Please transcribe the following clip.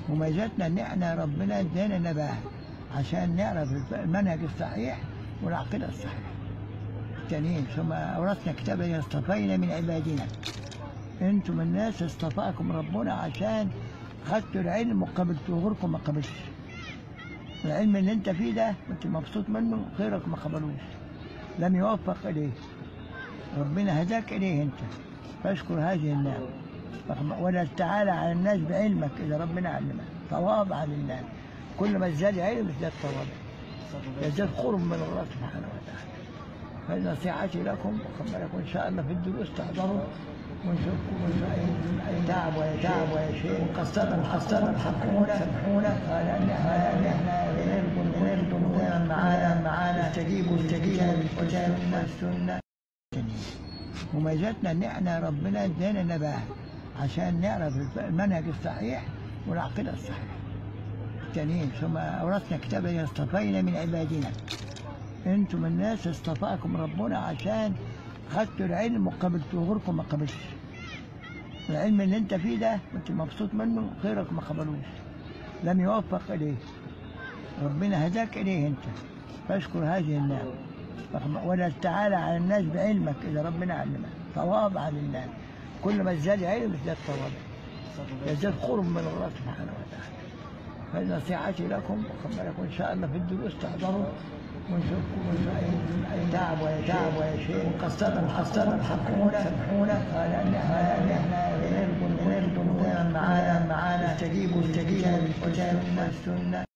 مميزاتنا ان احنا ربنا ادانا نباهه عشان نعرف المنهج الصحيح والعقيده الصحيحه. التانيين ثم اورثنا كتابا اصطفينا من عبادنا. انتم الناس اصطفاكم ربنا عشان خدتوا العلم وقبلتوه غيركم ما قبلش. العلم اللي انت فيه ده انت مبسوط منه غيرك ما قبلوش. لم يوفق اليه. ربنا هداك اليه انت. فاشكر هذه النعمه. ولا تعالى على الناس بعلمك اذا ربنا علمك تواضع لله كل ما ازداد علم ازداد تواضع يزداد قرب من الله سبحانه وتعالى فنصيحتي لكم وخبركم ان شاء الله في الدروس تحضروا ونشوفكم ونشوف اي تعب ولا تعب ولا شيء وقصرنا قصرنا سامحونا سامحونا قال ان قال ان احنا بنرجو بنرجو دائما معانا معانا استجيبوا استجيبوا وجاءوا السنه مميزاتنا ان احنا ربنا ادانا نباهه عشان نعرف المنهج الصحيح والعقيده الصحيحه. التانيين ثم اورثنا كتابا اصطفينا من عبادنا. انتم الناس اصطفاكم ربنا عشان خدتوا العلم وقبلتوه غيركم ما قبلش. العلم اللي انت فيه ده انت مبسوط منه غيرك ما قبلوش. لم يوفق اليه. ربنا هداك اليه انت. فاشكر هذه النعمه. ولا تعالى على الناس بعلمك اذا ربنا علمك. تواضع لله. كل ما ازداد علم ازداد تواضع يزداد قرب من الله سبحانه وتعالى فنصيحتي لكم وخبركم ان شاء الله في الدروس تحضروا ونشوفكم ونشوف اي تعب ولا تعب ولا شيء وقصرنا قصرنا سامحونا سامحونا قال ان احنا ان احنا بنرجو بنرجو دائما معانا معانا استجيبوا استجيبوا وجاءوا السنه